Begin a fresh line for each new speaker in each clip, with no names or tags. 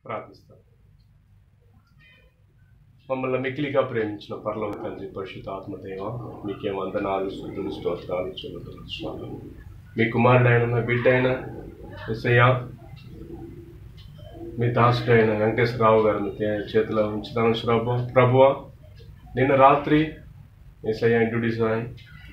ప్రార్థిస్తాను మమ్మల్ని మిక్కిలిగా ప్రేమించిన పర్లవ తండ్రి పరిశుద్ధ ఆత్మదేవ మీకే వందనాలు శుద్ధులు స్తోత్రాలు చెల్లుతులు స్వామి మీ కుమారుడైన మీ బిడ్డైన ఎస్ఐయా మీ దాసుడైన వెంకటేశ్వరరావు గారిని తే- చేతిలో ఉంచుతాను ప్రభు ప్రభువ నిన్న రాత్రి ఎస్ఐయా ఇంట్రొడ్యూస్ అయ్యి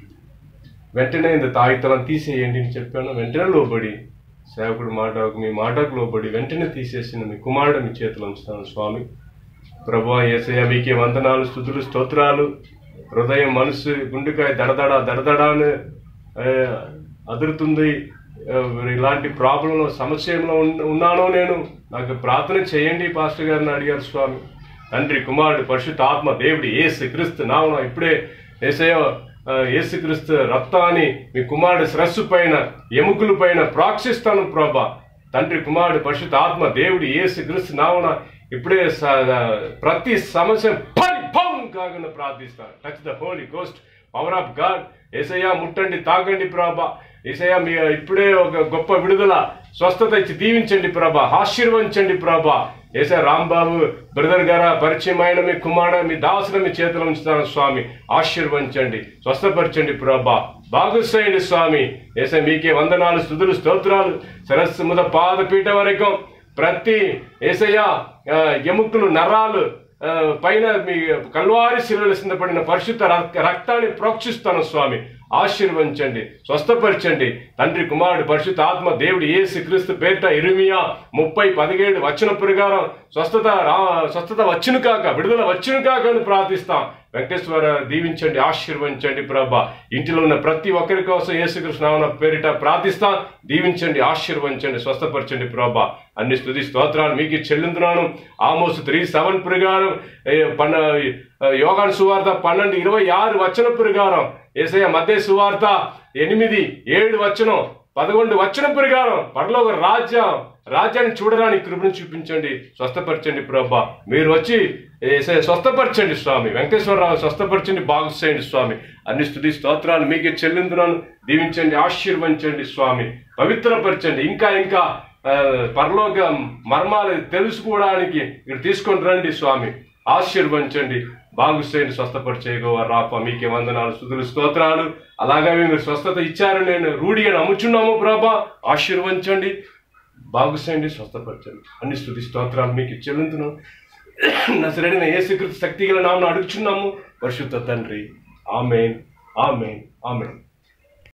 వెంటనే ఇంత తాయితనం తీసేయండి అని చెప్పాను వెంటనే లోబడి సేవకుడు మాటకు మీ మాటకు లోబడి వెంటనే తీసేసిన మీ కుమారుడు మీ చేతిలో ఉంచుతాను స్వామి ప్రభు ఏసయ్య మీకే వందనాలు స్థుతులు స్తోత్రాలు హృదయం మనసు గుండెకాయ దడదడ దడదడాన్ని ఆ, అదురుతుంది ఆ, ఇలాంటి ప్రాబ్లంలో సమస్యలో ఉన్న- ఉన్నానో నేను నాకు ప్రార్థన చేయండి పాస్టర్ గారిని అడిగారు స్వామి తండ్రి కుమారుడు పరిశుద్ధ ఆత్మ దేవుడి ఏసు క్రీస్తు నామన ఇప్పుడే ఏసయ్య ఆ, యేసుక్రీస్తు రక్తాన్ని మీ కుమారుడు శిరస్సు పైన ఎముకల పైన ప్రాక్షిస్తాను ప్రభా తండ్రి కుమారుడు పరిశుద్ధ ఆత్మ దేవుడి యేసు క్రీస్తు నామన ఇప్పుడే స- ప్రతి సమస్య పరిభవం కాకుండా ప్రార్థిస్తాను touch the Holy Ghost power of God Yesayya ముట్టండి తాగండి ప్రభా ఏసయ్య మీ ఇప్పుడే ఒక గొప్ప విడుదల స్వస్థత ఇచ్చి దీవించండి ప్రభా ఆశీర్వదించండి ప్రభా ఏసా రాంబాబు బ్రదర్ గారా పరిచయం అయిన మీ కుమారుడు మీ దాసుని మీ చేతిలో ఉంచుతాను స్వామి ఆశీర్వదించండి స్వస్థపరచండి ప్రభా బాగుసేయండి స్వామి ఏసా మీకే వందనాలు స్థుతులు స్తోత్రాలు సరస్సు ముద పాదపీఠ వరకు ప్రతి ఏసయ్య ఆ, ఎముకలు నరాలు ఆ, పైన మీ కల్వారి శిలువలు సిందపడిన పరిశుద్ధ రక్- రక్తాన్ని ప్రోక్షిస్తాను స్వామి ఆశీర్వదించండి స్వస్థపరచండి తండ్రి కుమారుడు పరిశుద్ధ ఆత్మ దేవుడు ఏసు క్రీస్తు పేరిట ఇరుమియా ముప్పై పదిహేడు వచ్చిన ప్రకారం స్వస్థత రా స్వస్థత వచ్చును కాక విడుదల వచ్చును కాక అని ప్రార్థిస్తాం వెంకటేశ్వర దీవించండి ఆశీర్వదించండి ప్రభా ఇంటిలో ఉన్న ప్రతి ఒక్కరి కోసం యేసుకృష్ణ నామమున పేరిట ప్రార్థిస్తాం దీవించండి ఆశీర్వదించండి స్వస్థపరచండి ప్రభా అన్ని స్తుతి స్తోత్రాలు మీకు చెల్లిందున్నాను ఆమోస్ త్రీ సెవెన్ ప్రకారం ఏ, పన్న యోగాన్ సువార్త పన్నెండు ఇరవై ఆరు వచన ప్రకారం ఏసయ్య మధ్య సువార్త ఎనిమిది ఏడు వచనం పదకొండు వచన ప్రకారం పరలోక రాజ్యం రాజ్యాన్ని చూడడానికి కృపను చూపించండి స్వస్థపరచండి ప్రభా మీరు వచ్చి ఏసయ్య స్వస్థపరచండి స్వామి వెంకటేశ్వరరావు స్వస్థపరచండి బాగు చేయండి స్వామి అన్ని స్థుతి స్తోత్రాలు మీకే చెల్లిందున్నాను దీవించండి ఆశీర్వదించండి స్వామి పవిత్రపరచండి ఇంకా ఇంకా ఆ, పరలోక మర్మాలు తెలుసుకోవడానికి ఇక్కడ తీసుకొని రండి స్వామి ఆశీర్వదించండి బాగు చేయండి స్వస్థపరిచేయగో రాప మీకే వందనాలు స్థుతులు స్తోత్రాలు అలాగే మీరు స్వస్థత ఇచ్చారని నేను రూఢిగా నమ్ముచున్నాము ప్రభా ఆశీర్వదించండి బాగు చేయండి స్వస్థపరచండి అన్ని స్థుతి స్తోత్రాలు మీకు చెల్లించున్నాం నసరైన ఏ శక్తి గల నామను అడుగుచున్నాము పరిశుద్ధ తండ్రి ఆమెన్ ఆమెన్ ఆమెన్